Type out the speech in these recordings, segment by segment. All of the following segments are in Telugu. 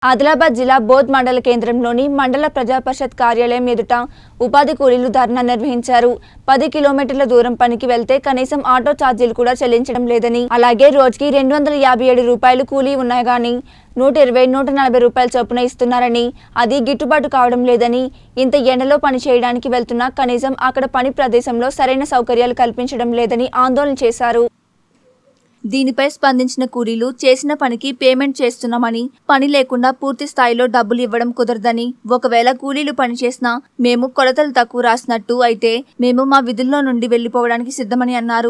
ఆదిలాబాద్ జిల్లా బోధ్ మండల కేంద్రంలోని మండల ప్రజా పరిషత్ కార్యాలయం ఎదుట ఉపాధి కూలీలు ధర్నా నిర్వహించారు పది కిలోమీటర్ల దూరం పనికి వెళ్తే కనీసం ఆటో ఛార్జీలు కూడా చెల్లించడం లేదని అలాగే రోజుకి రెండు వందల యాభై ఏడు రూపాయలు కూలీ ఉన్నాయి కానీ నూట ఇరవై నూట నలభై రూపాయల చొప్పున ఇస్తున్నారని అది గిట్టుబాటు కావడం లేదని ఇంత ఎండలో పని చేయడానికి వెళ్తున్నా కనీసం అక్కడ పని ప్రదేశంలో సరైన సౌకర్యాలు కల్పించడం లేదని ఆందోళన చేశారు దీనిపై స్పందించిన కూలీలు చేసిన పనికి పేమెంట్ చేస్తున్నామని పని లేకుండా పూర్తి స్థాయిలో డబ్బులు ఇవ్వడం కుదరదని ఒకవేళ కూలీలు పని చేసినా మేము కొలతలు తక్కువ రాసినట్టు అయితే మేము మా విధుల్లో నుండి వెళ్లిపోవడానికి సిద్ధమని అన్నారు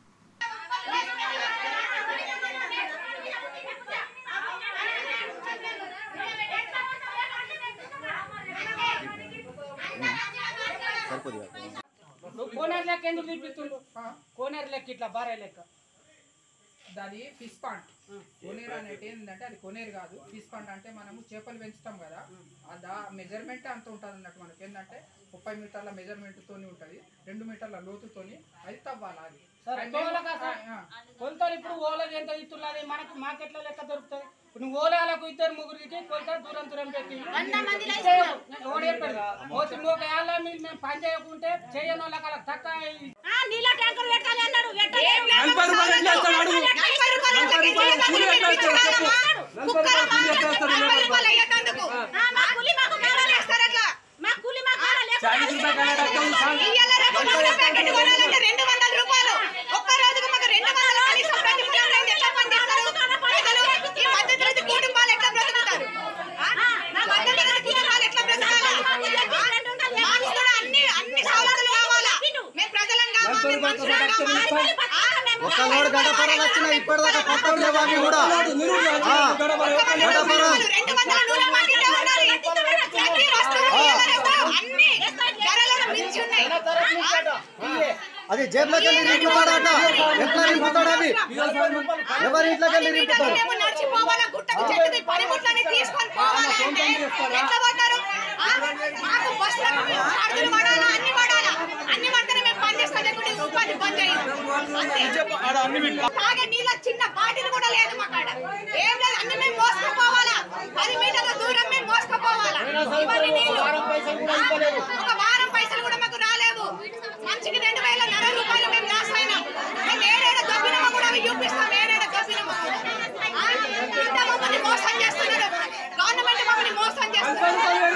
నువ్వు కోనేరు లెక్క ఎందుకు చూపిస్తుండు కోనేరు లెక్క ఇట్లా భార్య లెక్క అది ఫిష్ పాండ్ కొనేరు అనేది ఏంటంటే అది కొనేరు కాదు ఫిష్ పాండ్ అంటే మనము చేపలు పెంచుతాం కదా ఆ మెజర్మెంట్ అంత ఉంటుంది అన్నట్టు మనకి ఏంటంటే ముప్పై మీటర్ల మెజర్మెంట్ తోని ఉంటది రెండు మీటర్ల లోతుతోని అది తవ్వాలి అది సరే అది మేము- ఓలకు అసలు ఆ, ఆ. కొలతలు ఇప్పుడు ఓలకు ఎంత ఇస్తున్నది మనకు మార్కెట్లో లెక్క దొరుకుతుంది ఇప్పుడు నువ్వు ఓలాలకు ఇద్దరు ముగ్గురికి కొలత దూరం దూరం పెట్టి ఇస్తే ఎవడు చెప్పాడు? పోతే నువ్వు ఏళ్ళ మీరు మేము పని చేయకుంటే చేయని వాళ్ళకి అలా తక్కువ ఈ- ఆ, నీళ్ళ ట్యాంకర్ పెట్టాలి అన్నాడు నలభై రూపాయలు ఎట్లా ఇస్తాడు అడుగు? నలభై రూపాయలు కూలి ఎట్లా ఇస్తాడు చెప్పు? నలభై రూపాయలు కూలి ఎట్లా ఇస్తాడు చెప్పు? చాలీస్ రూపాయలు కాలేదా? అక్కడ చాలు. ఒక్కలోడు గడపరాలు వచ్చినా ఇప్పటిదాకా పట్టం లేవు అవి కూడా ఆ, గడపరాలు అది జేబులోకి వెళ్ళి రింపుతాడట ఎట్లా రింపుతాడు అవి ఎవరి ఇంట్లోకి వెళ్ళి రింపుతాడు మేము నడిచిపోవాలా గుట్టకు చెట్టుకి పనిముట్లని తీసుకొని పోవాలా అంటే ఎట్లా పోతారు ఆ? మాకు బస్సులకు ఛార్జీలు పడాలా అన్ని పడాలా అన్ని పడితేనే మేము పని చేస్తాం లేకుంటే ఈ ఉపాధి బంద్ చేయదు అంతే. తాగే నీళ్ళ చిన్న బాటిల్ కూడా లేదు మా కాడ ఏం లేదు అన్ని మేము మోసుకుపోవాలా పది మీటర్ల దూరం మేము మోసుకుపోవాలా ఇవన్నీ నీళ్ళు ఒక వారం పైసలు కూడా మాకు రాలేవు మనిషికి రెండు వేల నర రూపాయలు మేము లాస్ అయినాం మేము ఏడేడ దొబ్బినామో కూడా అవి చూపిస్తాం ఏడేడ దొబ్బినామో ఆ? ఇంత మమ్మల్ని మోసం చేస్తున్నారు గవర్నమెంట్ మమ్మల్ని మోసం చేస్తున్నారు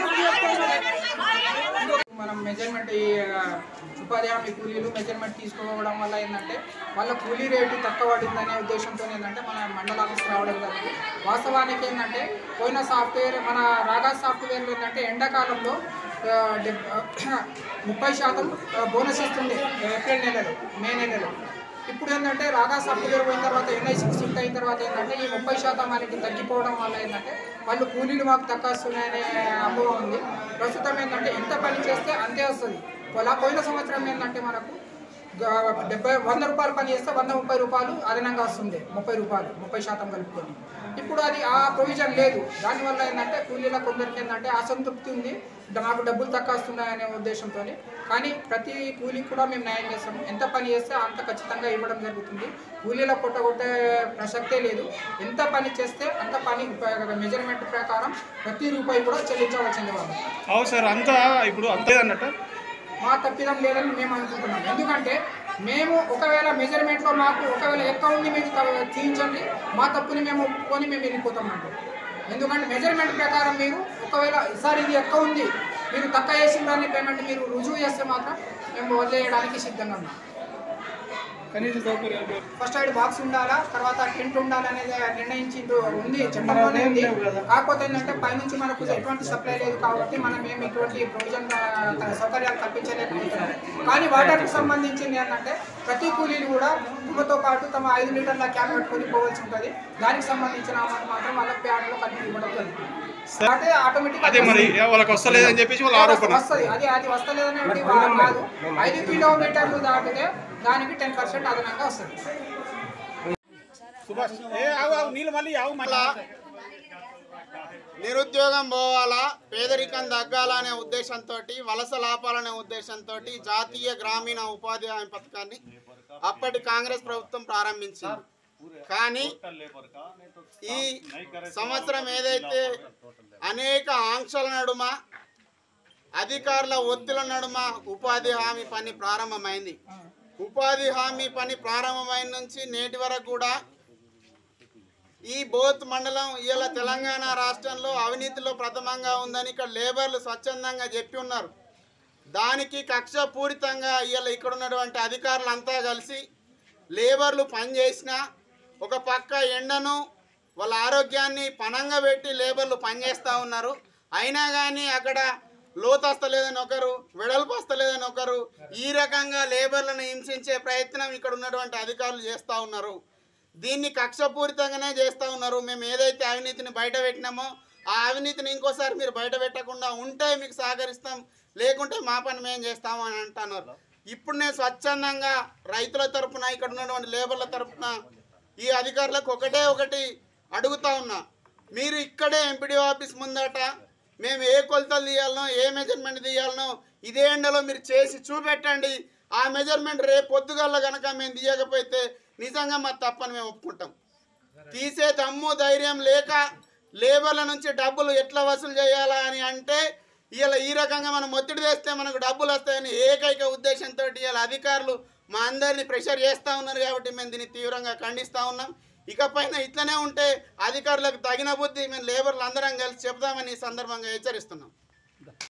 మనం మెజర్మెంట్ ఈ ఆ, ఉపాధి హామీ కూలీలు మెజర్మెంట్ తీసుకోవడం వల్ల ఏంటంటే వాళ్ళ కూలీ రేటు తక్కువ పడిందనే ఉద్దేశంతో ఏంటంటే మన మండల ఆఫీస్ రావడం జరిగింది వాస్తవానికి ఏంటంటే పోయిన సాఫ్ట్వేర్ మన రాగా సాఫ్ట్వేర్లో ఏంటంటే ఎండాకాలంలో ఆ, డెబ్- ముప్పై శాతం ఆ, బోనస్ ఇస్తుండే ఏప్రిల్ నెలలో మే నెలలో ఇప్పుడు ఏంటంటే రాగా సాఫ్ట్వేర్ పోయిన తర్వాత ఎన్ఐసి షిఫ్ట్ అయిన తర్వాత ఏంటంటే ఈ ముప్పై శాతం అనేది తగ్గిపోవడం వల్ల ఏంటంటే వాళ్ళు కూలీలు మాకు తక్కువ వస్తున్నాయనే అనుభవం ఉంది ప్రస్తుతం ఏంటంటే ఎంత పని చేస్తే అంతే వస్తుంది అలా పోయిన సంవత్సరం ఏంటంటే మనకు గ- డెబ్బై వంద రూపాయలు పని చేస్తే వంద ముప్పై రూపాయలు అదనంగా వస్తుంది ముప్పై రూపాయలు ముప్పై శాతం కలుపుకొని ఇప్పుడు అది ఆ ప్రొవిజన్ లేదు దానివల్ల ఏంటంటే కూలీల కొందరికి ఏంటంటే అసంతృప్తి ఉంది డ- మాకు డబ్బులు తక్కువ వస్తున్నాయనే ఉద్దేశంతో కానీ ప్రతి కూలీకి కూడా మేము న్యాయం చేస్తాం ఎంత పని చేస్తే అంత ఖచ్చితంగా ఇవ్వడం జరుగుతుంది కూలీల పొట్టగొట్టే ప్రసక్తే లేదు ఎంత పని చేస్తే అంత పని మెజర్మెంట్ ప్రకారం ప్రతి రూపాయి కూడా చెల్లించవలసింది వాళ్ళు అవు సార్ అంతా ఇప్పుడు అంతే అన్నట్టు మా తప్పిదం లేదని మేము అనుకుంటున్నాం ఎందుకంటే మేము ఒకవేళ మెజర్మెంట్లో మాకు ఒకవేళ ఎక్కువ ఉంది మీరు త- తీయించండి మా తప్పుని మేము ఒప్పుకొని మేము వెళ్ళిపోతాం అంటే ఎందుకంటే మెజర్మెంట్ ప్రకారం మీరు ఒకవేళ సార్ ఇది ఎక్కువ ఉంది మీరు తక్కువ చేసిన దాన్ని పేమెంట్ మీరు రుజువు చేస్తే మాత్రం మేము వదిలేయడానికి సిద్ధంగా ఉన్నాం కనీస సౌకర్యాలు ఫస్ట్ ఎయిడ్ బాక్స్ ఉండాలా తర్వాత టెంట్ ఉండాలనేది నిర్ణయించి ఉంది చట్టంలోనే ఉంది కాకపోతే ఏంటంటే పైనుంచి మనకు ఎటువంటి సప్లై లేదు కాబట్టి మనం ఏమి ఇటువంటి ప్రొవిజన్ సౌకర్యాలు కల్పించలేకపోతున్నాం కానీ వాటర్కి సంబంధించింది ఏంటంటే ప్రతి కూలీలు కూడా కుటుంబంతో పాటు తమ ఐదు లీటర్ల క్యాన్ పెట్టుకొని పోవాల్సి ఉంటుంది దానికి సంబంధించిన అమౌంట్ మాత్రం వాళ్ళ ప్యాడ్లో కలిపి ఇవ్వడం జరుగుతుంది అంటే ఆటోమేటిక్ అదే మరి వాళ్ళకి వస్తలేదని చెప్పేసి వాళ్ళ ఆరోపణ వస్తుంది అది అది వస్తలేదనేది కాదు ఐదు కిలోమీటర్లు దాటితే దానికి టెన్ పర్సెంట్ అదనంగా వస్తుంది సుభాష్ ఏ ఆగు ఆగు నీళ్ళు మళ్ళీ ఆగు మళ్ళీ నిరుద్యోగం పోవాలా పేదరికం తగ్గాలనే ఉద్దేశంతో వలస లాపాలనే ఉద్దేశంతో జాతీయ గ్రామీణ ఉపాధి హామీ పథకాన్ని అప్పటి కాంగ్రెస్ ప్రభుత్వం ప్రారంభించింది కానీ ఈ సంవత్సరం ఏదైతే అనేక ఆంక్షల నడుమ అధికారుల ఒత్తిళ్ల నడుమ ఉపాధి హామీ పని ప్రారంభమైంది ఉపాధి హామీ పని ప్రారంభమైన నుంచి నేటి వరకు కూడా ఈ బోత్ మండలం ఇవాళ తెలంగాణ రాష్ట్రంలో అవినీతిలో ప్రథమంగా ఉందని ఇక్కడ లేబర్లు స్వచ్ఛందంగా చెప్పి ఉన్నారు దానికి కక్షపూరితంగా ఇవాళ ఇక్కడ ఉన్నటువంటి అధికారులంతా కలిసి లేబర్లు పనిచేసిన ఒక పక్క ఎండను వాళ్ళ ఆరోగ్యాన్ని పణంగా పెట్టి లేబర్లు పనిచేస్తూ ఉన్నారు అయినా కానీ అక్కడ లోతు వస్తలేదని ఒకరు వెడల్పు వస్తలేదని ఒకరు ఈ రకంగా లేబర్లను హింసించే ప్రయత్నం ఇక్కడ ఉన్నటువంటి అధికారులు చేస్తూ ఉన్నారు దీన్ని కక్షపూరితంగానే చేస్తూ ఉన్నారు మేము ఏదైతే అవినీతిని బయట పెట్టినామో ఆ అవినీతిని ఇంకోసారి మీరు బయట పెట్టకుండా ఉంటే మీకు సహకరిస్తాం లేకుంటే మా పని మేము చేస్తాము అని అంటున్నారు ఇప్పుడు నేను స్వచ్ఛందంగా రైతుల తరపున ఇక్కడ ఉన్నటువంటి లేబర్ల తరపున ఈ అధికారులకు ఒకటే ఒకటి అడుగుతా ఉన్నా మీరు ఇక్కడే ఎంపీడీ ఆఫీస్ ముందట మేము ఏ కొలతలు తీయాలనో ఏ మెజర్మెంట్ తీయాలనో ఇదే ఎండలో మీరు చేసి చూపెట్టండి ఆ మెజర్మెంట్ రేపు పొద్దుగల్ల కనుక మేము తీయకపోతే నిజంగా మా తప్పని మేము ఒప్పుకుంటాం తీసే దమ్ము ధైర్యం లేక లేబర్ల నుంచి డబ్బులు ఎట్లా వసూలు చేయాలా అని అంటే ఇలా ఈ రకంగా మనం ఒత్తిడి తెస్తే మనకు డబ్బులు వస్తాయని ఏకైక ఉద్దేశంతో ఇవాళ అధికారులు మా అందరిని ప్రెషర్ చేస్తూ ఉన్నారు కాబట్టి మేము దీన్ని తీవ్రంగా ఖండిస్తూ ఉన్నాం ఇకపైన ఇట్లనే ఉంటే అధికారులకు తగిన బుద్ధి మేము లేబర్లు అందరం కలిసి చెప్తామని ఈ సందర్భంగా హెచ్చరిస్తున్నాం